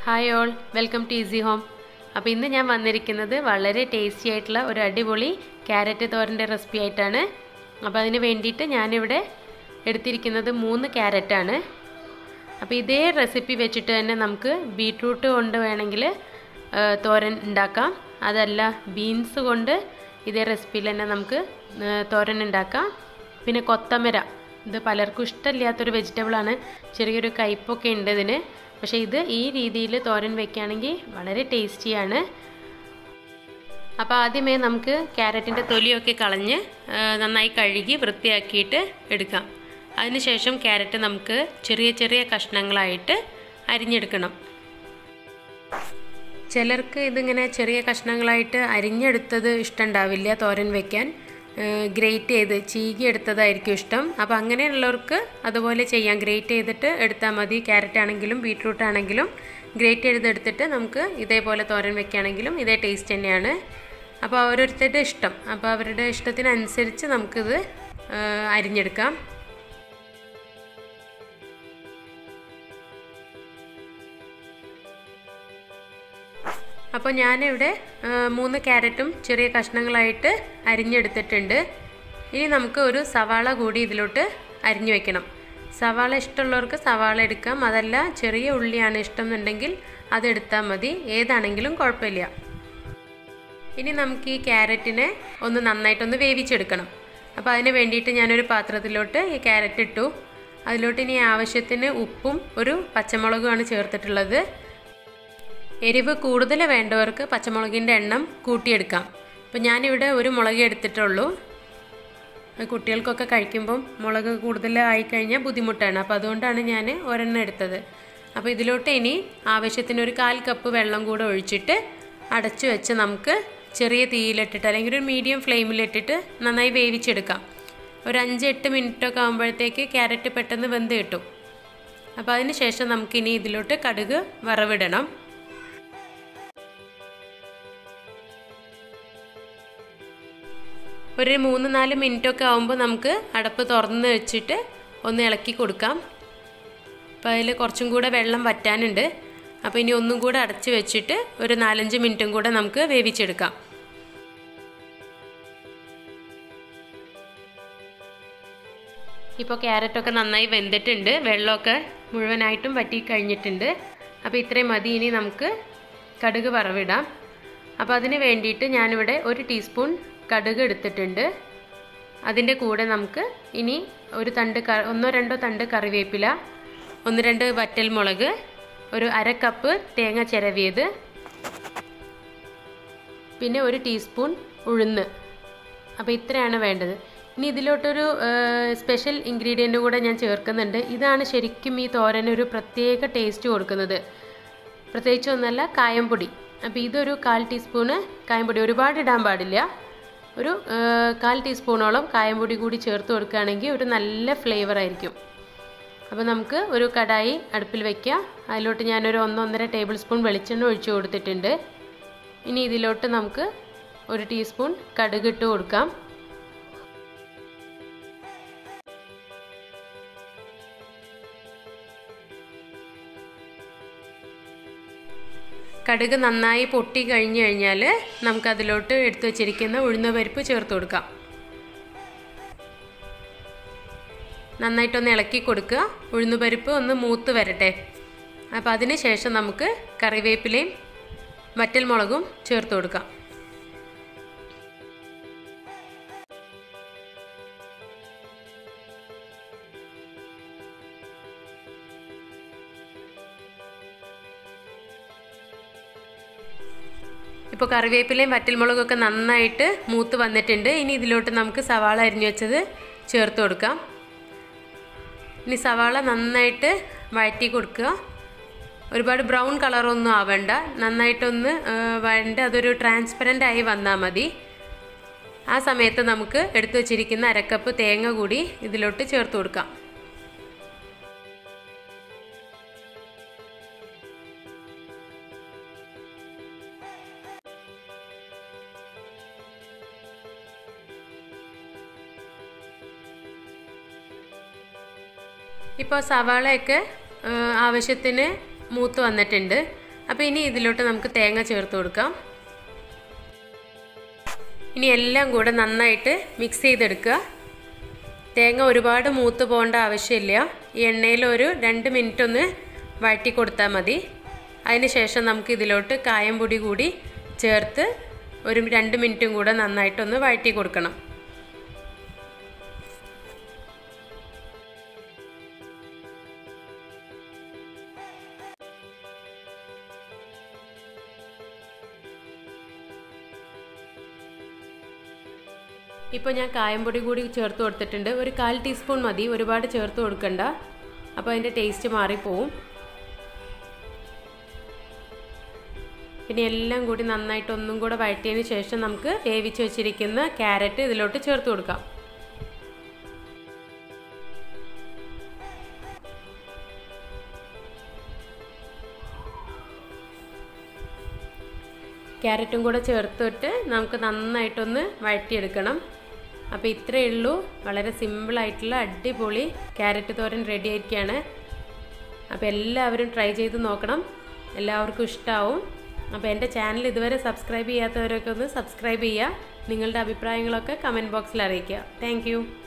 hi all welcome to easy home അപ്പോൾ ഇന്ന് ഞാൻ വന്നിരിക്കുന്നത് വളരെ ടേസ്റ്റി ആയിട്ടുള്ള ഒരു അടിപൊളി ക്യാരറ്റ് തോരൻ്റെ റെസിപ്പി ആയിട്ടാണ് അപ്പോൾ അതിന് വേണ്ടിയിട്ട് ഞാനിവിടെ എടുത്തിരിക്കുന്നത് മൂന്ന് ക്യാരറ്റാണ് അപ്പോൾ ഇതേ റെസിപ്പി വെച്ചിട്ട് തന്നെ നമുക്ക് ബീട്രൂട്ട് കൊണ്ട് വേണമെങ്കിൽ ആ, തോരൻ ഉണ്ടാക്കാം അതല്ല ബീൻസ് കൊണ്ട് ഇതേ റെസിപ്പിയിൽ തന്നെ നമുക്ക് ആ, തോരൻ ഉണ്ടാക്കാം പിന്നെ കൊത്തമര ഇത് പലർക്കും ഇഷ്ടമില്ലാത്തൊരു വെജിറ്റബിളാണ് ചെറിയൊരു കയ്പൊക്കെ ഉണ്ട് ഇതിന് പക്ഷേ ഇത് ഈ രീതിയിൽ തോരൻ വെക്കുകയാണെങ്കിൽ വളരെ ടേസ്റ്റിയാണ് അപ്പോൾ ആദ്യമേ നമുക്ക് ക്യാരറ്റിൻ്റെ തൊലിയൊക്കെ കളഞ്ഞ് ആ, നന്നായി കഴുകി വൃത്തിയാക്കിയിട്ട് എടുക്കാം അതിനുശേഷം ക്യാരറ്റ് നമുക്ക് ചെറിയ ചെറിയ കഷ്ണങ്ങളായിട്ട് അരിഞ്ഞെടുക്കണം ചിലർക്ക് ഇതിങ്ങനെ ചെറിയ കഷ്ണങ്ങളായിട്ട് അരിഞ്ഞെടുത്തത് ഇഷ്ടമുണ്ടാവില്ല തോരൻ വെക്കാൻ ഗ്രേറ്റ് ചെയ്ത് ചീകി എടുത്തതായിരിക്കും ഇഷ്ടം അപ്പോൾ അങ്ങനെയുള്ളവർക്ക് അതുപോലെ ചെയ്യാം ഗ്രേറ്റ് ചെയ്തിട്ട് എടുത്താൽ മതി ക്യാരറ്റ് ആണെങ്കിലും ബീട്രൂട്ട് ആണെങ്കിലും ഗ്രേറ്റ് ചെയ്തെടുത്തിട്ട് നമുക്ക് ഇതേപോലെ തോരൻ വെക്കുകയാണെങ്കിലും ഇതേ ടേസ്റ്റ് തന്നെയാണ് അപ്പോൾ ഓരോരുത്തരുടെ ഇഷ്ടം അപ്പോൾ അവരുടെ ഇഷ്ടത്തിനനുസരിച്ച് നമുക്കിത് ആ, അരിഞ്ഞെടുക്കാം അപ്പോൾ ഞാനിവിടെ ആ, മൂന്ന് ക്യാരറ്റും ചെറിയ കഷ്ണങ്ങളായിട്ട് അരിഞ്ഞെടുത്തിട്ടുണ്ട് ഇനി നമുക്ക് ഒരു സവാള കൂടി ഇതിലോട്ട് അരിഞ്ഞു വെക്കണം സവാള ഇഷ്ടമുള്ളവർക്ക് സവാള എടുക്കാം അതല്ല ചെറിയ ഉള്ളിയാണ് ഇഷ്ടം എന്നുണ്ടെങ്കിൽ അതെടുത്താൽ മതി ഏതാണെങ്കിലും കുഴപ്പമില്ല ഇനി നമുക്ക് ഈ ക്യാരറ്റിനെ ഒന്ന് നന്നായിട്ടൊന്ന് വേവിച്ചെടുക്കണം അപ്പോൾ അതിന് വേണ്ടിയിട്ട് ഞാനൊരു പാത്രത്തിലോട്ട് ഈ ക്യാരറ്റ് ഇട്ടു അതിലോട്ട് ഇനി ആവശ്യത്തിന് ഉപ്പും ഒരു പച്ചമുളകുമാണ് ചേർത്തിട്ടുള്ളത് എരിവ് കൂടുതൽ വേണ്ടവർക്ക് പച്ചമുളകിൻ്റെ എണ്ണം കൂട്ടിയെടുക്കാം അപ്പോൾ ഞാനിവിടെ ഒരു മുളക് എടുത്തിട്ടുള്ളൂ കുട്ടികൾക്കൊക്കെ കഴിക്കുമ്പം മുളക് കൂടുതൽ ആയിക്കഴിഞ്ഞാൽ ബുദ്ധിമുട്ടാണ് അപ്പോൾ അതുകൊണ്ടാണ് ഞാൻ ഒരെണ്ണം എടുത്തത് അപ്പോൾ ഇതിലോട്ട് ഇനി ആവശ്യത്തിന് ഒരു കാൽ കപ്പ് വെള്ളം കൂടെ ഒഴിച്ചിട്ട് അടച്ചു വെച്ച് നമുക്ക് ചെറിയ തീയിലിട്ടിട്ട് അല്ലെങ്കിൽ ഒരു മീഡിയം ഫ്ലെയിമിലിട്ടിട്ട് നന്നായി വേവിച്ചെടുക്കാം ഒരു അഞ്ച് എട്ട് മിനിറ്റൊക്കെ ആകുമ്പോഴത്തേക്ക് ക്യാരറ്റ് പെട്ടെന്ന് വെന്ത് കിട്ടും അപ്പോൾ അതിന് ശേഷം നമുക്കിനി ഇതിലോട്ട് കടുക് വറവിടണം ഒരു മൂന്ന് നാല് മിനിറ്റൊക്കെ ആകുമ്പോൾ നമുക്ക് അടപ്പ് തുറന്ന് വെച്ചിട്ട് ഒന്ന് ഇളക്കി കൊടുക്കാം അപ്പോൾ അതിൽ കുറച്ചും കൂടെ വെള്ളം വറ്റാനുണ്ട് അപ്പോൾ ഇനി ഒന്നും കൂടെ അടച്ച് വെച്ചിട്ട് ഒരു നാലഞ്ച് മിനിറ്റും കൂടെ നമുക്ക് വേവിച്ചെടുക്കാം ഇപ്പോൾ ക്യാരറ്റൊക്കെ നന്നായി വെന്തിട്ടുണ്ട് വെള്ളമൊക്കെ മുഴുവനായിട്ടും വറ്റി കഴിഞ്ഞിട്ടുണ്ട് അപ്പോൾ ഇത്രയും മതി ഇനി നമുക്ക് കടുക് വറവിടാം അപ്പോൾ അതിന് വേണ്ടിയിട്ട് ഞാനിവിടെ ഒരു ടീസ്പൂൺ കടുക് എടുത്തിട്ടുണ്ട് അതിൻ്റെ കൂടെ നമുക്ക് ഇനി ഒരു തണ്ട് ക ഒന്നോ രണ്ടോ തണ്ട് കറിവേപ്പില ഒന്ന് രണ്ട് വറ്റൽ മുളക് ഒരു അര കപ്പ് തേങ്ങ ചിരവിയത് പിന്നെ ഒരു ടീസ്പൂൺ ഉഴുന്ന് അപ്പോൾ ഇത്രയാണ് വേണ്ടത് ഇനി ഇതിലോട്ടൊരു സ്പെഷ്യൽ ഇൻഗ്രീഡിയൻ്റ് കൂടെ ഞാൻ ചേർക്കുന്നുണ്ട് ഇതാണ് ശരിക്കും ഈ തോരന് ഒരു പ്രത്യേക ടേസ്റ്റ് കൊടുക്കുന്നത് പ്രത്യേകിച്ച് ഒന്നല്ല കായംപൊടി അപ്പോൾ ഇതൊരു കാൽ ടീസ്പൂണ് കായംപൊടി ഒരുപാട് ഇടാൻ പാടില്ല ഒരു ആ, കാൽ ടീസ്പൂണോളം കായംപൊടി കൂടി ചേർത്ത് കൊടുക്കുകയാണെങ്കിൽ ഒരു നല്ല ഫ്ലേവർ ആയിരിക്കും അപ്പോൾ നമുക്ക് ഒരു കടായി അടുപ്പിൽ വയ്ക്കുക അതിലോട്ട് ഞാനൊരു ഒന്നൊന്നര ടേബിൾ സ്പൂൺ വെളിച്ചെണ്ണ ഒഴിച്ചു കൊടുത്തിട്ടുണ്ട് ഇനി ഇതിലോട്ട് നമുക്ക് ഒരു ടീസ്പൂൺ കടുക് ഇട്ട് കൊടുക്കാം കടുക് നന്നായി പൊട്ടി കഴിഞ്ഞ് കഴിഞ്ഞാൽ നമുക്കതിലോട്ട് എടുത്തു വച്ചിരിക്കുന്ന ഉഴുന്ന പരിപ്പ് ചേർത്ത് കൊടുക്കാം നന്നായിട്ടൊന്ന് ഇളക്കി കൊടുക്കുക ഉഴുന്ന് പരിപ്പ് ഒന്ന് മൂത്ത് വരട്ടെ അപ്പോൾ അതിന് ശേഷം നമുക്ക് കറിവേപ്പിലയും വറ്റൽ മുളകും ചേർത്ത് കൊടുക്കാം ഇപ്പോൾ കറിവേപ്പിലയും വറ്റൽമുളകൊക്കെ നന്നായിട്ട് മൂത്ത് വന്നിട്ടുണ്ട് ഇനി ഇതിലോട്ട് നമുക്ക് സവാള അരിഞ്ഞു വെച്ചത് ചേർത്ത് കൊടുക്കാം ഇനി സവാള നന്നായിട്ട് വഴറ്റി കൊടുക്കുക ഒരുപാട് ബ്രൗൺ കളറൊന്നും ആവണ്ട നന്നായിട്ടൊന്ന് ആ, വഴണ്ട് അതൊരു ട്രാൻസ്പെറൻ്റ് ആയി വന്നാൽ മതി ആ സമയത്ത് നമുക്ക് എടുത്തു വച്ചിരിക്കുന്ന അരക്കപ്പ് തേങ്ങ കൂടി ഇതിലോട്ട് ചേർത്ത് കൊടുക്കാം ഇപ്പോൾ സവാളയൊക്കെ ആ, ആവശ്യത്തിന് മൂത്ത് വന്നിട്ടുണ്ട് അപ്പോൾ ഇനി ഇതിലോട്ട് നമുക്ക് തേങ്ങ ചേർത്ത് കൊടുക്കാം ഇനി എല്ലാം കൂടെ നന്നായിട്ട് മിക്സ് ചെയ്തെടുക്കുക തേങ്ങ ഒരുപാട് മൂത്ത് പോകേണ്ട ആവശ്യമില്ല ഈ എണ്ണയിൽ ഒരു രണ്ട് മിനിറ്റ് ഒന്ന് വഴറ്റി കൊടുത്താൽ മതി അതിന് ശേഷം നമുക്ക് ഇതിലോട്ട് കായം പൊടി കൂടി ചേർത്ത് ഒരു രണ്ട് മിനിറ്റും കൂടെ നന്നായിട്ടൊന്ന് വഴറ്റി കൊടുക്കണം ഇപ്പോൾ ഞാൻ കായംപൊടി കൂടി ചേർത്ത് കൊടുത്തിട്ടുണ്ട് ഒരു കാൽ ടീസ്പൂൺ മതി ഒരുപാട് ചേർത്ത് കൊടുക്കണ്ട അപ്പോൾ അതിൻ്റെ ടേസ്റ്റ് മാറിപ്പോവും പിന്നെ എല്ലാം കൂടി നന്നായിട്ട് ഒന്നും കൂടെ വഴറ്റിയതിന് ശേഷം നമുക്ക് വേവിച്ച് വെച്ചിരിക്കുന്ന ക്യാരറ്റ് ഇതിലോട്ട് ചേർത്ത് കൊടുക്കാം ക്യാരറ്റും കൂടെ ചേർത്തിട്ട് നമുക്ക് നന്നായിട്ടൊന്ന് വഴറ്റിയെടുക്കണം അപ്പോൾ ഇത്രയേ ഉള്ളൂ വളരെ സിമ്പിളായിട്ടുള്ള അടിപൊളി ക്യാരറ്റ് തോരൻ റെഡി ആയിരിക്കുകയാണ് അപ്പോൾ എല്ലാവരും ട്രൈ ചെയ്ത് നോക്കണം എല്ലാവർക്കും ഇഷ്ടമാവും അപ്പോൾ എൻ്റെ ചാനൽ ഇതുവരെ സബ്സ്ക്രൈബ് ചെയ്യാത്തവരൊക്കെ ഒന്ന് സബ്സ്ക്രൈബ് ചെയ്യുക നിങ്ങളുടെ അഭിപ്രായങ്ങളൊക്കെ കമൻറ്റ് ബോക്സിൽ അറിയിക്കുക താങ്ക്